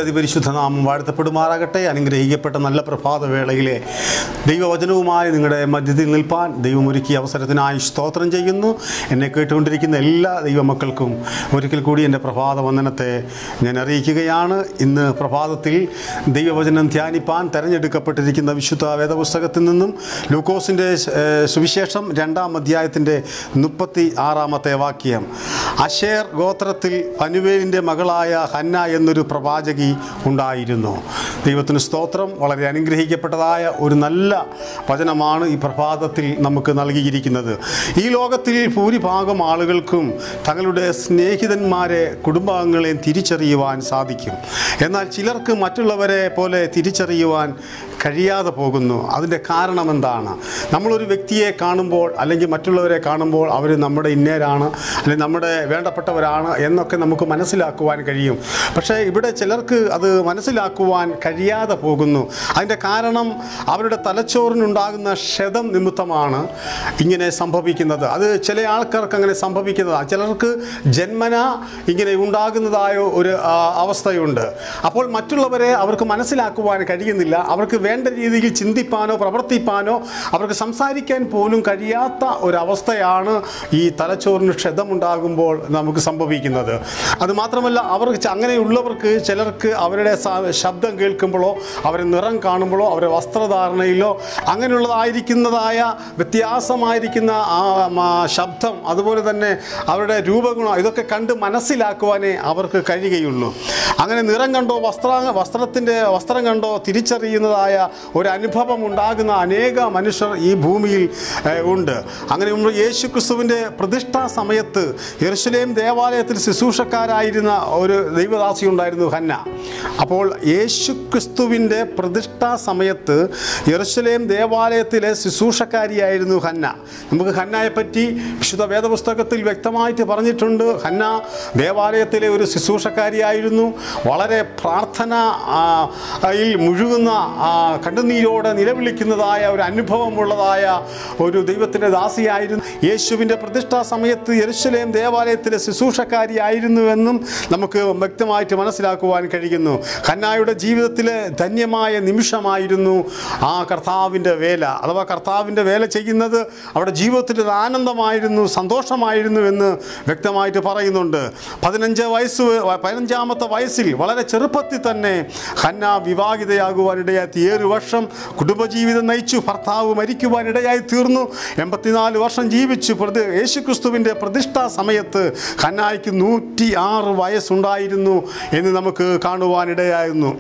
ദൈവത്തിൻ്റെ അതിപരിശുദ്ധ നാമം വാഴ്ത്തപ്പെടുമാറാകട്ടെ അനുഗ്രഹിക്കപ്പെട്ട നല്ല പ്രഭാതവേളയിലെ ദൈവവചനവുമായി നിങ്ങളുടെ മധ്യത്തിൽ നിൽപ്പാൻ ദൈവമൊരുക്കിയ അവസരത്തിനായി സ്തോത്രം ചെയ്യുന്നു എന്നെ കേട്ടുകൊണ്ടിരിക്കുന്ന എല്ലാ ദൈവമക്കൾക്കും ഒരിക്കൽ കൂടി എൻ്റെ പ്രഭാത വന്ദനത്തെ ഞാൻ അറിയിക്കുകയാണ് ഇന്ന് പ്രഭാതത്തിൽ ദൈവവചനം ധ്യാനിപ്പാൻ തിരഞ്ഞെടുക്കപ്പെട്ടിരിക്കുന്ന വിശുദ്ധ വേദപുസ്തകത്തിൽ നിന്നും ലൂക്കോസിൻ്റെ ഏഹ്, സുവിശേഷം രണ്ടാം അധ്യായത്തിൻ്റെ മുപ്പത്തി ആറാമത്തെ വാക്യം അഷേർ ഗോത്രത്തിൽ പനുവേലിൻ്റെ മകളായ ഹന്ന എന്നൊരു പ്രവാചകി ഉണ്ടായിരുന്നു ദൈവത്തിന് സ്തോത്രം വളരെ അനുഗ്രഹിക്കപ്പെട്ടതായ ഒരു നല്ല വചനമാണ് ഈ പ്രഭാതത്തിൽ നമുക്ക് നൽകിയിരിക്കുന്നത് ഈ ലോകത്തിൽ ഭൂരിഭാഗം ആളുകൾക്കും തങ്ങളുടെ സ്നേഹിതന്മാരെ കുടുംബാംഗങ്ങളെയും തിരിച്ചറിയുവാൻ സാധിക്കും എന്നാൽ ചിലർക്ക് മറ്റുള്ളവരെ പോലെ തിരിച്ചറിയുവാൻ കഴിയാതെ പോകുന്നു അതിൻ്റെ കാരണം എന്താണ് നമ്മളൊരു വ്യക്തിയെ കാണുമ്പോൾ അല്ലെങ്കിൽ മറ്റുള്ളവരെ കാണുമ്പോൾ അവർ നമ്മുടെ ഇന്നേരാണ് അല്ലെങ്കിൽ നമ്മുടെ വേണ്ടപ്പെട്ടവരാണ് എന്നൊക്കെ നമുക്ക് മനസ്സിലാക്കുവാൻ കഴിയും പക്ഷേ ഇവിടെ ചിലർക്ക് അത് മനസ്സിലാക്കുവാൻ കഴിയാതെ പോകുന്നു അതിൻ്റെ കാരണം അവരുടെ തലച്ചോറിനുണ്ടാകുന്ന ക്ഷതം നിമിത്തമാണ് ഇങ്ങനെ സംഭവിക്കുന്നത് അത് ചില ആൾക്കാർക്ക് അങ്ങനെ സംഭവിക്കുന്നതാണ് ചിലർക്ക് ജന്മന ഇങ്ങനെ ഉണ്ടാകുന്നതായ ഒരു ആ, അവസ്ഥയുണ്ട് അപ്പോൾ മറ്റുള്ളവരെ അവർക്ക് മനസ്സിലാക്കുവാൻ കഴിയുന്നില്ല അവർക്ക് വേണ്ട രീതിയിൽ ചിന്തിപ്പാനോ പ്രവർത്തിപ്പാനോ അവർക്ക് സംസാരിക്കാൻ പോലും കഴിയാത്ത ഒരവസ്ഥയാണ് ഈ തലച്ചോറിന് ക്ഷതമുണ്ടാകുമ്പോൾ നമുക്ക് സംഭവിക്കുന്നത് അതുമാത്രമല്ല അവർക്ക് ച- അങ്ങനെയുള്ളവർക്ക് ചിലർക്ക് അവരുടെ സ- ശബ്ദം കേൾക്കുമ്പോഴോ അവരുടെ നിറം കാണുമ്പോഴോ അവരുടെ വസ്ത്രധാരണയിലോ അങ്ങനെയുള്ളതായിരിക്കുന്നതായ വ്യത്യാസമായിരിക്കുന്ന ആ മ, ശബ്ദം അതുപോലെ തന്നെ അവരുടെ രൂപഗുണം ഇതൊക്കെ കണ്ട് മനസ്സിലാക്കുവാനേ അവർക്ക് കഴിയുകയുള്ളൂ അങ്ങനെ നിറം കണ്ടോ വസ്ത്ര വസ്ത്രത്തിൻ്റെ വസ്ത്രം കണ്ടോ തിരിച്ചറിയുന്നതായ ഒരു അനുഭവം ഉണ്ടാകുന്ന അനേക മനുഷ്യർ ഈ ഭൂമിയിൽ ഏഹ്, ഉണ്ട് അങ്ങനെ നമ്മൾ യേശു ക്രിസ്തുവിൻ്റെ പ്രതിഷ്ഠാ സമയത്ത് യെറുശലേം ദേവാലയത്തിൽ ശുശ്രൂഷക്കാരായിരുന്ന ഒരു ദൈവദാസി ഉണ്ടായിരുന്നു ഹന്ന അപ്പോൾ യേശു ക്രിസ്തുവിൻ്റെ പ്രതിഷ്ഠാ സമയത്ത് യെറുശലേം ദേവാലയത്തിലെ ശുശ്രൂഷക്കാരിയായിരുന്നു ഹന്ന നമുക്ക് ഹന്നയെ പറ്റി വിശുദ്ധ വേദപുസ്തകത്തിൽ വ്യക്തമായിട്ട് പറഞ്ഞിട്ടുണ്ട് ഹന്ന ദേവാലയത്തിലെ ഒരു ശുശ്രൂഷക്കാരിയായിരുന്നു വളരെ പ്രാർത്ഥന ആ, യിൽ മുഴുകുന്ന ആ, കണ്ണുനീരോടെ നിലവിളിക്കുന്നതായ ഒരു അനുഭവമുള്ളതായ ഒരു ദൈവത്തിൻ്റെ ദാസിയായിരുന്നു യേശുവിൻ്റെ പ്രതിഷ്ഠാ സമയത്ത് യെരുശലേം ദേവാലയത്തിലെ ശുശ്രൂഷക്കാരിയായിരുന്നുവെന്നും നമുക്ക് വ്യക്തമായിട്ട് മനസ്സിലാക്കുവാൻ കഴിയുന്നു ഹന്നായുടെ ജീവിതത്തിലെ ധന്യമായ നിമിഷമായിരുന്നു ആ കർത്താവിൻ്റെ വേല അഥവാ കർത്താവിൻ്റെ വേല ചെയ്യുന്നത് അവിടെ ജീവിതത്തിൽ ഒരു ആനന്ദമായിരുന്നു സന്തോഷമായിരുന്നു എന്ന് വ്യക്തമായിട്ട് പറയുന്നുണ്ട് പതിനഞ്ച് വയസ്സ് പതിനഞ്ചാമത്തെ വയസ്സിൽ വളരെ ചെറുപ്പത്തിൽ തന്നെ ഹന്ന വിവാഹിതയാകുവാനിടയായി ഏഴ് വർഷം കുടുംബജീവിതം നയിച്ചു ഭർത്താവ് മരിക്കുവാനിടയായി തീർന്നു എൺപത്തിനാല് വർഷം ജീവിച്ചു പ്രതി യേശുക്രിസ്തുവിൻ്റെ പ്രതിഷ്ഠാ സമയത്ത് ഹന്നായ്ക്ക് നൂറ്റി ആറ് വയസ്സുണ്ടായിരുന്നു എന്ന് നമുക്ക് കാണുവാനിടയായിരുന്നു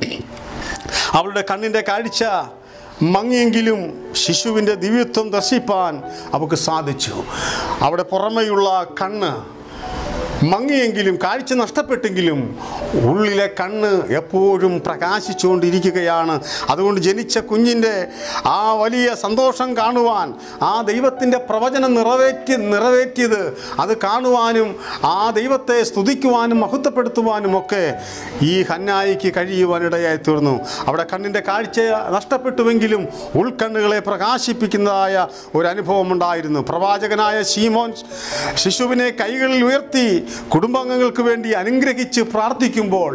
അവളുടെ കണ്ണിൻ്റെ കാഴ്ച മങ്ങിയെങ്കിലും ശിശുവിൻ്റെ ദിവ്യത്വം ദർശിപ്പാൻ അവൾക്ക് സാധിച്ചു അവിടെ പുറമെയുള്ള കണ്ണ് മങ്ങിയെങ്കിലും കാഴ്ച നഷ്ടപ്പെട്ടെങ്കിലും ഉള്ളിലെ കണ്ണ് എപ്പോഴും പ്രകാശിച്ചുകൊണ്ടിരിക്കുകയാണ് അതുകൊണ്ട് ജനിച്ച കുഞ്ഞിൻ്റെ ആ വലിയ സന്തോഷം കാണുവാൻ ആ ദൈവത്തിൻ്റെ പ്രവചനം നിറവേറ്റി നിറവേറ്റിയത് അത് കാണുവാനും ആ ദൈവത്തെ സ്തുതിക്കുവാനും മഹത്വപ്പെടുത്തുവാനും ഒക്കെ ഈ ഹന്നായിക്ക് കഴിയുവാനിടയായി തീർന്നു അവിടെ കണ്ണിൻ്റെ കാഴ്ച നഷ്ടപ്പെട്ടുവെങ്കിലും ഉൾക്കണ്ണുകളെ പ്രകാശിപ്പിക്കുന്നതായ ഒരു അനുഭവം ഉണ്ടായിരുന്നു പ്രവാചകനായ ശീമോൻ ശിശുവിനെ കൈകളിൽ ഉയർത്തി കുടുംബാംഗങ്ങൾക്ക് വേണ്ടി അനുഗ്രഹിച്ച് പ്രാർത്ഥിക്കുമ്പോൾ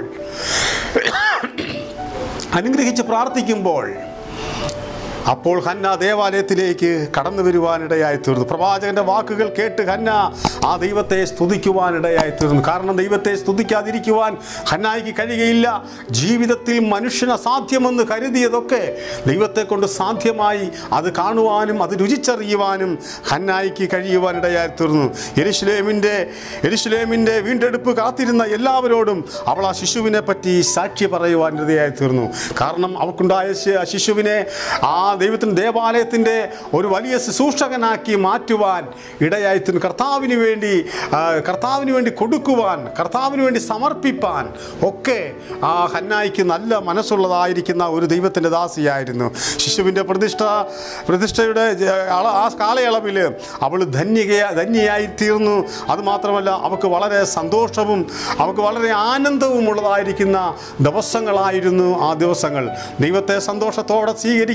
അനുഗ്രഹിച്ച് പ്രാർത്ഥിക്കുമ്പോൾ അപ്പോൾ ഹന്ന ദേവാലയത്തിലേക്ക് കടന്നു വരുവാനിടയായി തീർന്നു പ്രവാചകന്റെ വാക്കുകൾ കേട്ട് ഹന്ന ആ ദൈവത്തെ സ്തുതിക്കുവാനിടയായി തീർന്നു കാരണം ദൈവത്തെ സ്തുതിക്കാതിരിക്കുവാൻ ഹന്നായിക്ക് കഴിയുകയില്ല ജീവിതത്തിൽ മനുഷ്യന് അസാധ്യമെന്ന് കരുതിയതൊക്കെ ദൈവത്തെ കൊണ്ട് സാധ്യമായി അത് കാണുവാനും അത് രുചിച്ചറിയുവാനും ഹന്നായിക്ക് കഴിയുവാനിടയായി തീർന്നു എരിശിലേമിൻ്റെ എരിശിലേമിൻ്റെ വീണ്ടെടുപ്പ് കാത്തിരുന്ന എല്ലാവരോടും അവൾ ആ ശിശുവിനെ പറ്റി സാക്ഷി പറയുവാൻ ഇടയായി തീർന്നു കാരണം അവൾക്കുണ്ടായ ശി- ആ ശിശുവിനെ ആ ദൈവത്തിൻ്റെ ദേവാലയത്തിൻ്റെ ഒരു വലിയ ശുശ്രൂഷകനാക്കി മാറ്റുവാൻ ഇടയായിത്തീർന്നു കർത്താവിന് വേണ്ടി ആ, കർത്താവിന് വേണ്ടി കൊടുക്കുവാൻ കർത്താവിന് വേണ്ടി സമർപ്പിപ്പാൻ ഒക്കെ ആ ഹന്നായിക്ക് നല്ല മനസ്സുള്ളതായിരിക്കുന്ന ഒരു ദൈവത്തിൻ്റെ ദാസിയായിരുന്നു ശിശുവിൻ്റെ പ്രതിഷ്ഠ പ്രതിഷ്ഠയുടെ ജ- അള- ആ കാലയളവിൽ അവൾ ധന്യക ധന്യയായി തീർന്നു അതുമാത്രമല്ല അവൾക്ക് വളരെ സന്തോഷവും അവൾക്ക് വളരെ ആനന്ദവും ഉള്ളതായിരിക്കുന്ന ദിവസങ്ങളായിരുന്നു ആ ദിവസങ്ങൾ ദൈവത്തെ സന്തോഷത്തോടെ സ്വീകരിക്കുന്ന ഏവ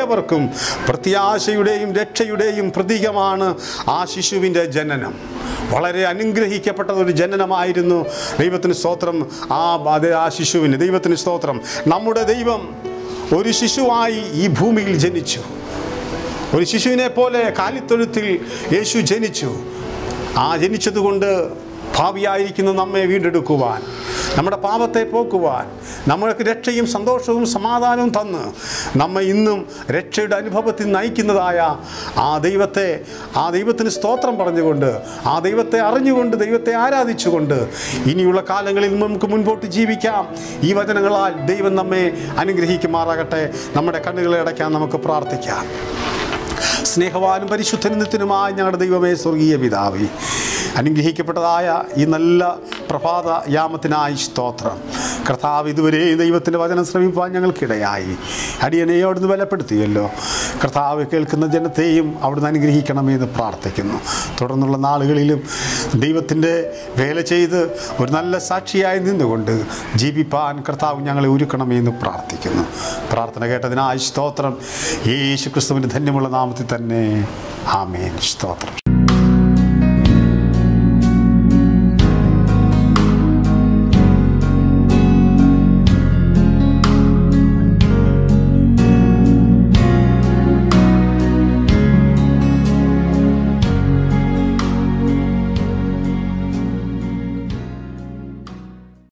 എല്ലാവർക്കും പ്രത്യാശയുടെയും രക്ഷയുടെയും പ്രതീകമാണ് ആ ശിശുവിൻ്റെ ജനനം വളരെ അനുഗ്രഹിക്കപ്പെട്ട ഒരു ജനനമായിരുന്നു ദൈവത്തിന് സ്തോത്രം ആ അതെ ആ ശിശുവിന് ദൈവത്തിന് സ്തോത്രം നമ്മുടെ ദൈവം ഒരു ശിശുവായി ഈ ഭൂമിയിൽ ജനിച്ചു ഒരു ശിശുവിനെ പോലെ കാലിത്തൊഴുത്തിൽ യേശു ജനിച്ചു ആ ജനിച്ചതുകൊണ്ട് ഭാവിയായിരിക്കുന്ന നമ്മെ വീണ്ടെടുക്കുവാൻ നമ്മുടെ പാപത്തെ പോക്കുവാൻ നമ്മൾക്ക് രക്ഷയും സന്തോഷവും സമാധാനവും തന്ന് നമ്മെ ഇന്നും രക്ഷയുടെ അനുഭവത്തിൽ നയിക്കുന്നതായ ആ ദൈവത്തെ ആ ദൈവത്തിന് സ്തോത്രം പറഞ്ഞുകൊണ്ട് ആ ദൈവത്തെ അറിഞ്ഞുകൊണ്ട് ദൈവത്തെ ആരാധിച്ചുകൊണ്ട് ഇനിയുള്ള കാലങ്ങളിൽ നമുക്ക് മുൻപോട്ട് ജീവിക്കാം ഈ വചനങ്ങളാൽ ദൈവം നമ്മെ അനുഗ്രഹിക്കുമാറാകട്ടെ നമ്മുടെ കണ്ണുകളെ അടയ്ക്കാൻ നമുക്ക് പ്രാർത്ഥിക്കാം സ്നേഹവാനും പരിശുദ്ധനിത്യനുമായ ഞങ്ങളുടെ ദൈവമേ സ്വർഗീയ പിതാവേ അനുഗ്രഹിക്കപ്പെട്ടതായ ഈ നല്ല പ്രഭാത യാമത്തിനായി സ്തോത്രം കർത്താവ് ഇതുവരെ ദൈവത്തിൻ്റെ വചനം ശ്രമിപ്പാൻ ഞങ്ങൾക്കിടയായി അടിയനെ അവിടുന്ന് ബലപ്പെടുത്തിയല്ലോ കർത്താവ് കേൾക്കുന്ന ജനത്തെയും അവിടുന്ന് അനുഗ്രഹിക്കണമേ എന്ന് പ്രാർത്ഥിക്കുന്നു തുടർന്നുള്ള നാളുകളിലും ദൈവത്തിൻ്റെ വേല ചെയ്ത് ഒരു നല്ല സാക്ഷിയായി നിന്നുകൊണ്ട് ജീവിപ്പാൻ കർത്താവ് ഞങ്ങളെ ഒരുക്കണമേ എന്ന് പ്രാർത്ഥിക്കുന്നു പ്രാർത്ഥന കേട്ടതിനായി സ്തോത്രം യേശു ക്രിസ്തുവിൻ്റെ ധന്യമുള്ള നാമത്തിൽ തന്നെ ആമേൻ സ്തോത്രം